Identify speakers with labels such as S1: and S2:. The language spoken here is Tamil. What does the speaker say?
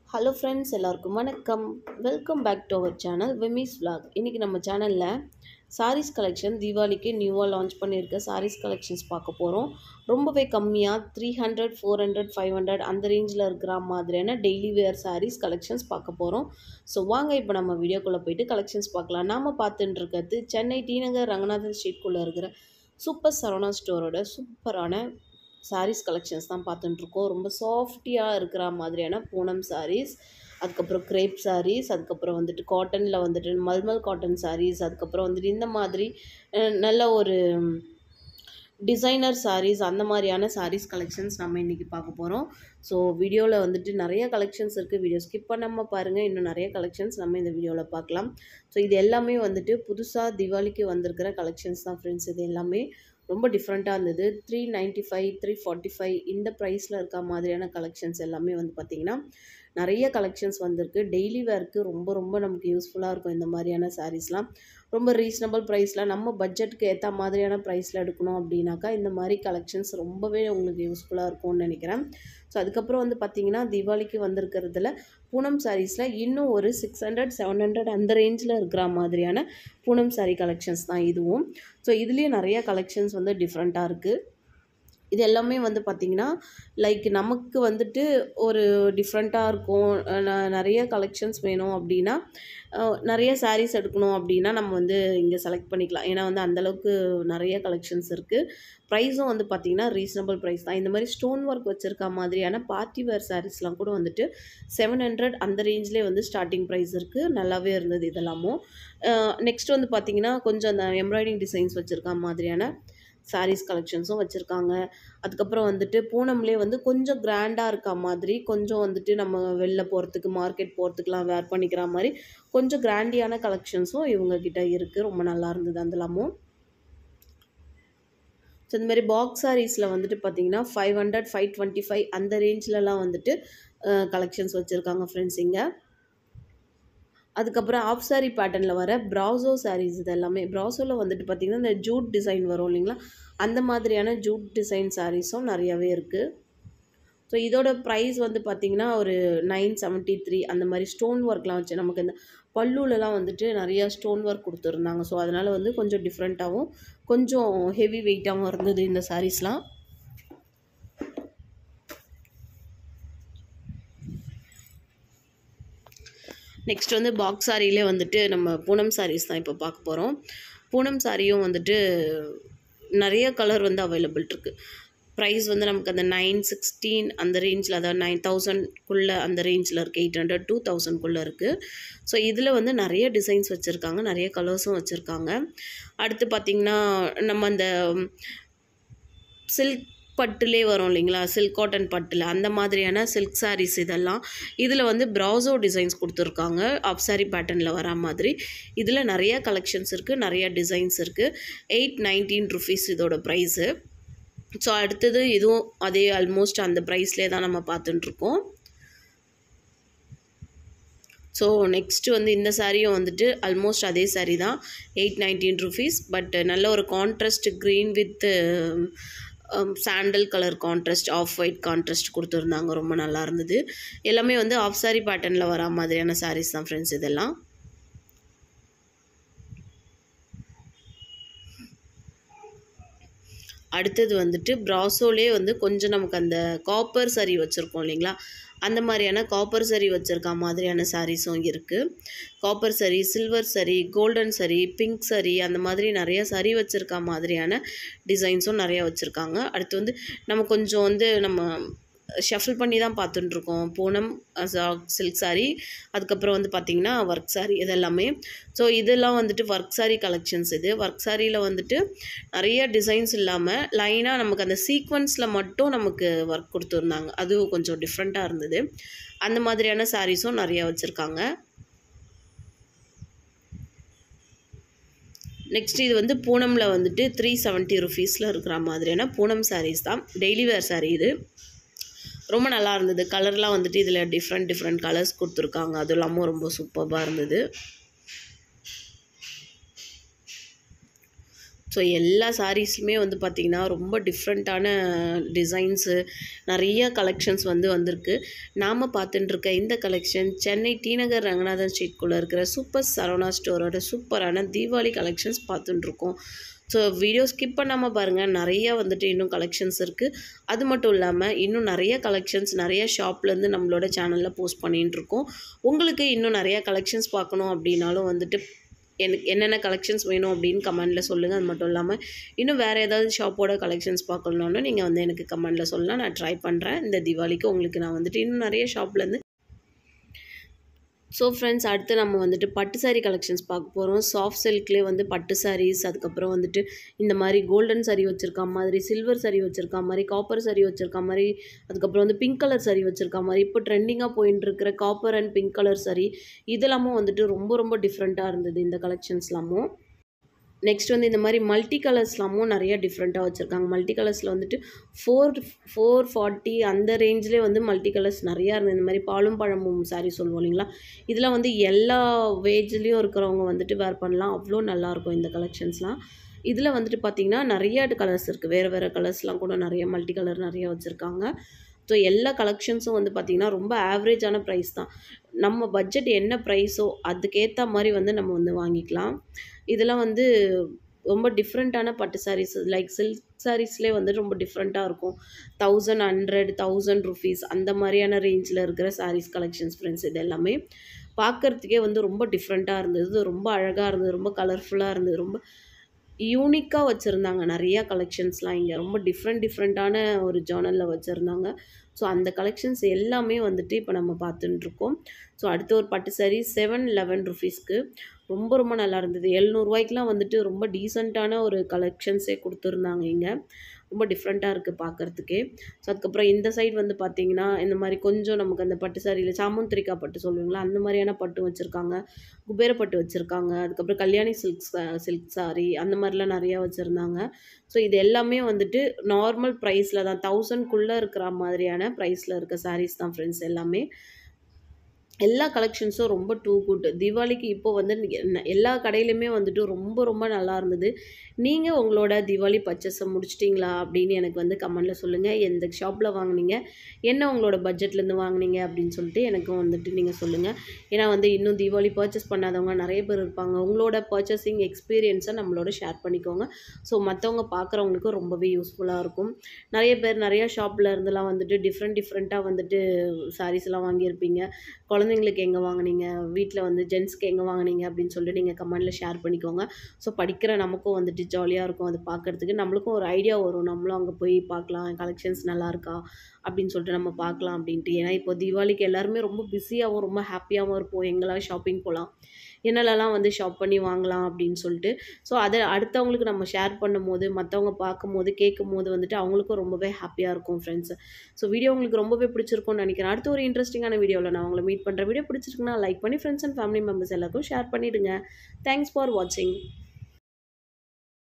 S1: ஹலோ ஃப்ரெண்ட்ஸ் எல்லாருக்கும் வணக்கம் welcome back to our channel விமிஸ் vlog இன்றைக்கி நம்ம சேனலில் சாரீஸ் கலெக்ஷன் தீபாவளிக்கு நியூவாக லான்ச் பண்ணியிருக்க சாரீஸ் கலெக்ஷன்ஸ் பார்க்க போகிறோம் ரொம்பவே கம்மியாக three hundred four hundred five hundred அந்த ரேஞ்சில் இருக்கிற மாதிரியான டெய்லி வேர் சாரீஸ் கலெக்ஷன்ஸ் பார்க்க போகிறோம் ஸோ வாங்க இப்போ நம்ம வீடியோக்குள்ளே போயிட்டு கலெக்ஷன்ஸ் பார்க்கலாம் நாம் பார்த்துட்டு இருக்கிறது சென்னை டி நகர் ரங்கநாதன் ஸ்ட்ரீட்குள்ளே இருக்கிற சூப்பர் சரவணா ஸ்டோரோட சூப்பரான சாரீஸ் கலெக்ஷன்ஸ் தான் பார்த்துட்டுருக்கோம் ரொம்ப சாஃப்டியாக இருக்கிற மாதிரியான பூனம் சாரீஸ் அதுக்கப்புறம் கிரேப் சாரீஸ் அதுக்கப்புறம் வந்துட்டு காட்டனில் வந்துட்டு மல்மல் காட்டன் சாரீஸ் அதுக்கப்புறம் வந்துட்டு இந்த மாதிரி அஹ், நல்ல ஒரு டிசைனர் சாரீஸ் அந்த மாதிரியான சாரீஸ் கலெக்ஷன்ஸ் நம்ம இன்றைக்கி பார்க்க போகிறோம் ஸோ வீடியோவில் வந்துட்டு நிறைய கலெக்ஷன்ஸ் இருக்குது வீடியோ ஸ்கிப் பண்ணாமல் பாருங்கள் இன்னும் நிறைய கலெக்ஷன்ஸ் நம்ம இந்த வீடியோவில் பார்க்கலாம் ஸோ இது எல்லாமே வந்துட்டு புதுசாக திவாலிக்கு வந்திருக்கிற கலெக்ஷன்ஸ் தான் ஃப்ரெண்ட்ஸ் இது எல்லாமே ரொம்ப டிஃப்ரெண்ட்டாக இருந்தது three ninety five three forty five இந்த ப்ரைஸில் இருக்க மாதிரியான கலெக்ஷன்ஸ் எல்லாமே வந்து பார்த்திங்கன்னா நிறைய கலெக்ஷன்ஸ் வந்திருக்கு டெய்லி வேர்க்கு ரொம்ப ரொம்ப நமக்கு யூஸ்ஃபுல்லாக இருக்கும் இந்த மாதிரியான சாரீஸ்லாம் ரொம்ப ரீசனபிள் ப்ரைஸில் நம்ம பட்ஜெட்டுக்கு ஏற்ற மாதிரியான ப்ரைஸில் எடுக்கணும் அப்படின்னாக்கா இந்த மாதிரி கலெக்ஷன்ஸ் ரொம்பவே உங்களுக்கு யூஸ்ஃபுல்லாக இருக்கும்னு நினைக்கிறேன் ஸோ அதுக்கப்புறம் வந்து பார்த்திங்கன்னா தீபாவளிக்கு வந்திருக்கிறதுல பூனம் சாரீஸில் இன்னும் ஒரு சிக்ஸ் ஹண்ட்ரட் செவன் ஹண்ட்ரட் அந்த ரேஞ்சில் இருக்கிற மாதிரியான பூனம் சாரீ கலெக்ஷன்ஸ் தான் இதுவும் ஸோ இதுலேயும் நிறைய கலெக்ஷன்ஸ் வந்து டிஃப்ரெண்ட்டாக இருக்குது இது எல்லாமே வந்து பார்த்திங்கன்னா லைக் நமக்கு வந்துட்டு ஒரு டிஃப்ரெண்ட்டாக இருக்கும் அஹ் ந- நிறைய கலெக்ஷன்ஸ் வேணும் அப்படின்னா அஹ் நிறைய sarees எடுக்கணும் அப்படின்னா நம்ம வந்து இங்கே செலக்ட் பண்ணிக்கலாம் ஏன்னா வந்து அந்தளவுக்கு நிறைய கலெக்ஷன்ஸ் இருக்குது ப்ரைஸும் வந்து பார்த்திங்கன்னா ரீசனபிள் ப்ரைஸ் தான் இந்த மாதிரி ஸ்டோன் ஒர்க் வச்சுருக்க மாதிரியான பார்ட்டி வேர் சாரீஸ்லாம் கூட வந்துட்டு செவன் ஹண்ட்ரட் அந்த ரேஞ்சிலே வந்து ஸ்டார்டிங் ப்ரைஸ் இருக்குது நல்லாவே இருந்தது இதெல்லாமும் நெக்ஸ்ட் வந்து பார்த்திங்கன்னா கொஞ்சம் அந்த எம்ப்ராய்டிங் டிசைன்ஸ் வச்சுருக்க மாதிரியான சாரீஸ் கலெக்ஷன்ஸும் வச்சுருக்காங்க அதுக்கப்புறம் வந்துட்டு பூனம்லேயே வந்து கொஞ்சம் கிராண்டாக இருக்க மாதிரி கொஞ்சம் வந்துட்டு நம்ம வெளில போகிறதுக்கு மார்க்கெட் போகிறதுக்குலாம் வேர் பண்ணிக்கிற மாதிரி கொஞ்சம் கிராண்டியான கலெக்ஷன்ஸும் இவங்க கிட்ட இருக்குது ரொம்ப நல்லா இருந்தது அதெல்லாமும் ஸோ இந்த மாதிரி பாக்ஸ் சாரீஸில் வந்துட்டு பார்த்தீங்கன்னா five hundred five twenty five அந்த ரேஞ்சிலலாம் வந்துட்டு கலெக்ஷன்ஸ் வச்சுருக்காங்க ஃப்ரெண்ட்ஸ் இங்கே அதுக்கப்புறம் ஆஃப் சாரி பேட்டர்னில் வர ப்ராசோ சாரீஸ் இது எல்லாமே ப்ராசோவில் வந்துட்டு பார்த்திங்கன்னா இந்த ஜூட் டிசைன் வரும் இல்லைங்களா அந்த மாதிரியான ஜூட் டிசைன் சாரீஸும் நிறையாவே இருக்குது ஸோ இதோட ப்ரைஸ் வந்து பார்த்திங்கன்னா ஒரு நைன் செவன்ட்டி த்ரீ அந்த மாதிரி ஸ்டோன் ஒர்க்லாம் வச்சு நமக்கு இந்த பல்லுலலாம் வந்துட்டு நிறையா ஸ்டோன் ஒர்க் கொடுத்துருந்தாங்க ஸோ அதனால் வந்து கொஞ்சம் டிஃப்ரெண்ட்டாகவும் கொஞ்சம் ஹெவி வெயிட்டாகவும் இருந்தது இந்த சாரீஸ்லாம் நெக்ஸ்ட் வந்து பாக்ஸ் சாரியிலே வந்துட்டு நம்ம பூனம் சாரீஸ் தான் இப்போ பார்க்க போகிறோம் பூனம் சாரியும் வந்துட்டு நிறைய கலர் வந்து அவைலபிள் இருக்குது ப்ரைஸ் வந்து நமக்கு அந்த நைன் சிக்ஸ்டீன் அந்த ரேஞ்சில் அதாவது நைன் தௌசண்ட்குள்ளே அந்த ரேஞ்சில் இருக்குது எயிட் ஹண்ட்ரட் டூ தௌசண்ட்குள்ளே இருக்குது ஸோ இதில் வந்து நிறைய டிசைன்ஸ் வச்சுருக்காங்க நிறைய கலர்ஸும் வச்சுருக்காங்க அடுத்து பார்த்திங்கன்னா நம்ம அந்த சில்க் பட்டுலே வரும் இல்லைங்களா சில்க் காட்டன் பட்டில் அந்த மாதிரியான சில்க் சாரீஸ் இதெல்லாம் இதில் வந்து ப்ராசோ டிசைன்ஸ் கொடுத்துருக்காங்க ஆஃப் சாரி பேட்டர்னில் வரா மாதிரி இதில் நிறைய கலெக்ஷன்ஸ் இருக்குது நிறைய டிசைன்ஸ் இருக்குது எயிட் நைன்டீன் ருபீஸ் இதோட ப்ரைஸு ஸோ அடுத்தது இதுவும் அதே ஆல்மோஸ்ட் அந்த ப்ரைஸ்லேயே தான் நம்ம பார்த்துட்டுருக்கோம் ஸோ நெக்ஸ்ட்டு வந்து இந்த சாரியும் வந்துட்டு ஆல்மோஸ்ட் அதே saree தான் எயிட் நைன்டீன் ருபீஸ் பட் நல்ல ஒரு contrast green with sandal colour contrast off white contrast கொடுத்துருந்தாங்க ரொம்ப நல்லா இருந்தது எல்லாமே வந்து ஆஃப் சாரி பேட்டர்னில் வரா மாதிரியான sarees தான் ஃப்ரெண்ட்ஸ் இதெல்லாம் அடுத்தது வந்துட்டு ப்ராசோலே வந்து கொஞ்சம் நமக்கு அந்த காப்பர் சரி வச்சுருக்கோம் இல்லைங்களா அந்த மாதிரியான காப்பர் சரி வச்சுருக்க மாதிரியான சாரீஸும் இருக்குது காப்பர் சரி சில்வர் சரி கோல்டன் சரி பிங்க் சரி அந்த மாதிரி நிறைய சரி வச்சுருக்க மாதிரியான டிசைன்ஸும் நிறைய வச்சுருக்காங்க அடுத்து வந்து நம்ம கொஞ்சம் வந்து நம்ம ஷஃபில் பண்ணி தான் பார்த்துட்டுருக்கோம் பூனம் சில்க் saree அதுக்கப்புறம் வந்து பார்த்திங்கன்னா ஒர்க் saree இதெல்லாமே ஸோ இதெல்லாம் வந்துட்டு ஒர்க் saree கலெக்ஷன்ஸ் இது ஒர்க் சாரியில் வந்துட்டு நிறைய டிசைன்ஸ் இல்லாமல் லைனாக நமக்கு அந்த சீக்வன்ஸில் மட்டும் நமக்கு ஒர்க் கொடுத்துருந்தாங்க அதுவும் கொஞ்சம் டிஃப்ரெண்ட்டாக இருந்தது அந்த மாதிரியான சாரீஸும் நிறையா வச்சுருக்காங்க நெக்ஸ்ட் இது வந்து பூனமில் வந்துட்டு த்ரீ செவன்ட்டி ருபீஸில் இருக்கிற மாதிரியான பூனம் sarees தான் டெய்லி வேர் saree இது ரொம்ப நல்லா இருந்தது கலர்லாம் வந்துட்டு இதில் டிஃப்ரெண்ட் டிஃப்ரெண்ட் கலர்ஸ் கொடுத்துருக்காங்க அது இல்லாமல் ரொம்ப சூப்பராக இருந்தது ஸோ ஸோ எல்லா சாரீஸுமே வந்து பார்த்திங்கன்னா ரொம்ப டிஃப்ரெண்ட்டான டிசைன்ஸு நிறைய கலெக்ஷன்ஸ் வந்து வந்திருக்கு நாம் பார்த்துட்டு இருக்க இந்த கலெக்ஷன் சென்னை டி நகர் ரங்கநாதன் ஸ்ட்ரீட்குள்ளே இருக்கிற சூப்பர் சரவணா ஸ்டோரோட சூப்பரான தீபாவளி கலெக்ஷன்ஸ் பார்த்துட்டு இருக்கோம் ஸோ வீடியோ ஸ்கிப் பண்ணாமல் பாருங்கள் நிறையா வந்துட்டு இன்னும் கலெக்ஷன்ஸ் இருக்குது அது மட்டும் இல்லாமல் இன்னும் நிறைய கலெக்ஷன்ஸ் நிறைய ஷாப்லேருந்து நம்மளோட சேனலில் போஸ்ட் பண்ணிட்டு இருக்கோம் உங்களுக்கு இன்னும் நிறையா கலெக்ஷன்ஸ் பார்க்கணும் அப்படின்னாலும் வந்துட்டு எனக்கு என்னென்ன கலெக்ஷன்ஸ் வேணும் அப்படின்னு கமெண்டில் சொல்லுங்கள் அது மட்டும் இல்லாமல் இன்னும் வேறு ஏதாவது ஷாப்போட கலெக்ஷன்ஸ் பார்க்கணுன்னாலும் நீங்கள் வந்து எனக்கு கமெண்டில் சொல்லலாம் நான் ட்ரை பண்ணுறேன் இந்த தீபாவளிக்கு உங்களுக்கு நான் வந்துட்டு இன்னும் நிறைய ஷாப்லேருந்து ஸோ ஃப்ரெண்ட்ஸ் அடுத்து நம்ம வந்துட்டு பட்டு சாரீ கலெக்ஷன்ஸ் பார்க்க போகிறோம் சாஃப்ட் சில்க்லேயே வந்து பட்டு சாரீஸ் அதுக்கப்புறம் வந்துட்டு இந்த மாதிரி கோல்டன் சாரீ வச்சுருக்கா மாதிரி சில்வர் சாரீ வச்சுருக்கா மாதிரி காப்பர் சாரீ வச்சுருக்கா மாதிரி அதுக்கப்புறம் வந்து பிங்க் கலர் சாரீ வச்சுருக்கா மாதிரி இப்போ ட்ரெண்டிங்காக போயின்னு இருக்கிற copper and pink colour saree இதெல்லாமும் வந்துட்டு ரொம்ப ரொம்ப டிஃப்ரெண்ட்டாக இருந்தது இந்த கலெக்ஷன்ஸ்லாமும் நெக்ஸ்ட் வந்து இந்த மாதிரி மல்டி கலர்ஸ்லாமும் நிறைய டிஃப்ரெண்ட்டாக வச்சுருக்காங்க மல்டி கலர்ஸில் வந்துட்டு ஃபோர் ஃபோர் ஃபார்ட்டி அந்த ரேஞ்சிலே வந்து மல்டி கலர்ஸ் நிறையா இருந்தது இந்த மாதிரி பாலும் பழமும் சாரீ சொல்லுவோம் இல்லைங்களா இதில் வந்து எல்லா வேஜ்லேயும் இருக்கிறவங்க வந்துட்டு வேர் பண்ணலாம் அவ்வளோ நல்லாயிருக்கும் இந்த கலெக்ஷன்ஸ்லாம் இதில் வந்துட்டு பார்த்திங்கன்னா நிறைய கலர்ஸ் இருக்குது வேறு வேறு கலர்ஸ்லாம் கூட நிறைய மல்டி கலர் நிறைய வச்சுருக்காங்க ஸோ எல்லா கலெக்ஷன்ஸும் வந்து பார்த்திங்கன்னா ரொம்ப ஆவரேஜான ப்ரைஸ் தான் நம்ம பட்ஜெட் என்ன ப்ரைஸோ அதுக்கேற்ற மாதிரி வந்து நம்ம வந்து வாங்கிக்கலாம் இதெல்லாம் வந்து ரொம்ப டிஃப்ரெண்ட்டான பட்டு சாரீஸ் லைக் சில்க் சாரீஸ்லேயே வந்து ரொம்ப டிஃப்ரெண்ட்டாக இருக்கும் தௌசண்ட் ஹண்ட்ரட் தௌசண்ட் ருபீஸ் அந்த மாதிரியான ரேஞ்சில் இருக்கிற சாரீஸ் கலெக்ஷன்ஸ் ஃப்ரெண்ட்ஸ் இது எல்லாமே பார்க்குறதுக்கே வந்து ரொம்ப டிஃப்ரெண்ட்டாக இருந்தது ரொம்ப அழகாக இருந்தது ரொம்ப கலர்ஃபுல்லாக இருந்தது ரொம்ப யூனிக்காக வச்சுருந்தாங்க நிறையா கலெக்ஷன்ஸ்லாம் இங்கே ரொம்ப டிஃப்ரெண்ட் டிஃப்ரெண்ட்டான ஒரு ஜேர்னலில் வச்சுருந்தாங்க ஸோ அந்த கலெக்ஷன்ஸ் எல்லாமே வந்துட்டு இப்போ நம்ம பார்த்துட்டுருக்கோம் ஸோ அடுத்த ஒரு பட்டு சாரீ செவன் லெவன் ருபீஸ்க்கு ரொம்ப ரொம்ப நல்லா இருந்தது எழுநூறுவாய்க்குலாம் வந்துட்டு ரொம்ப டீசெண்டான ஒரு கலெக்ஷன்ஸே கொடுத்துருந்தாங்க இங்கே ரொம்ப டிஃப்ரெண்ட்டாக இருக்குது பார்க்குறதுக்கே ஸோ அதுக்கப்புறம் இந்த சைடு வந்து பார்த்திங்கன்னா இந்த மாதிரி கொஞ்சம் நமக்கு அந்த பட்டு சாரியில் சாமுந்திரிக்கா பட்டு சொல்லுவீங்களா அந்த மாதிரியான பட்டு வச்சுருக்காங்க குபேர பட்டு வச்சுருக்காங்க அதுக்கப்புறம் கல்யாணி சில்க் சில்க் சாரி அந்த மாதிரிலாம் நிறையா வச்சுருந்தாங்க ஸோ இது எல்லாமே வந்துட்டு நார்மல் ப்ரைஸில் தான் தௌசண்ட்குள்ளே இருக்கிற மாதிரியான ப்ரைஸில் இருக்க சாரீஸ் தான் ஃப்ரெண்ட்ஸ் எல்லாமே எல்லா கலெக்ஷன்ஸும் ரொம்ப டூ குட் தீபாவளிக்கு இப்போ வந்து எல்லா கடையிலுமே வந்துட்டு ரொம்ப ரொம்ப நல்லா இருந்தது நீங்கள் உங்களோட தீபாவளி பர்ச்சேஸை முடிச்சிட்டிங்களா அப்படின்னு எனக்கு வந்து கமெண்டில் சொல்லுங்கள் எந்த ஷாப்பில் வாங்குனீங்க என்ன உங்களோட பட்ஜெட்லேருந்து வாங்குனீங்க அப்படின்னு சொல்லிட்டு எனக்கும் வந்துட்டு நீங்கள் சொல்லுங்கள் ஏன்னா வந்து இன்னும் தீபாவளி பர்ச்சேஸ் பண்ணாதவங்க நிறைய பேர் இருப்பாங்க உங்களோட பர்ச்சேசிங் எக்ஸ்பீரியன்ஸை நம்மளோட ஷேர் பண்ணிக்கோங்க ஸோ மற்றவங்க பார்க்குறவங்களுக்கும் ரொம்பவே யூஸ்ஃபுல்லாக இருக்கும் நிறைய பேர் நிறையா ஷாப்பில் இருந்தெல்லாம் வந்துட்டு டிஃப்ரெண்ட் டிஃப்ரெண்ட்டாக வந்துட்டு சாரீஸ் எல்லாம் வாங்கியிருப்பீங்க குழந்தைங்களுக்கு எங்கே வாங்குனீங்க வீட்டில் வந்து ஜென்ஸ்க்கு எங்கே வாங்குனீங்க அப்படின்னு சொல்லிட்டு நீங்கள் கமெண்டில் ஷேர் பண்ணிக்கோங்க ஸோ படிக்கிற நமக்கும் வந்துட்டு ஜாலியாக இருக்கும் அது பார்க்குறதுக்கு நம்மளுக்கும் ஒரு ஐடியா வரும் நம்மளும் அங்கே போய் பார்க்கலாம் கலெக்ஷன்ஸ் நல்லா இருக்கா அப்படின்னு சொல்லிட்டு நம்ம பார்க்கலாம் அப்படின்ட்டு ஏன்னா இப்போ தீபாவளிக்கு எல்லாருமே ரொம்ப பிஸியாகவும் ரொம்ப ஹாப்பியாகவும் இருப்போம் எங்கெல்லாம் ஷாப்பிங் போகலாம் என்னென்னலாம் வந்து ஷாப் பண்ணி வாங்கலாம் அப்படின்னு சொல்லிட்டு ஸோ அதை அடுத்தவங்களுக்கு நம்ம ஷேர் பண்ணும்போது மற்றவங்க பார்க்கும்போது கேட்கும் போது வந்துட்டு அவங்களுக்கும் ரொம்பவே ஹாப்பியாக இருக்கும் ஃப்ரெண்ட்ஸ் ஸோ வீடியோ உங்களுக்கு ரொம்பவே பிடிச்சிருக்கும்னு நினைக்கிறேன் அடுத்த ஒரு இன்ட்ரெஸ்டிங்கான வீடியோவில் நான் உங்களை மீட் பண்ணுற வீடியோ பிடிச்சிருக்குன்னா லைக் பண்ணி ஃப்ரெண்ட்ஸ் அண்ட் ஃபேமிலி மெம்பர்ஸ் எல்லாருக்கும் ஷேர் பண்ணிவிடுங்க தேங்க்ஸ் ஃபார் வாட்சிங்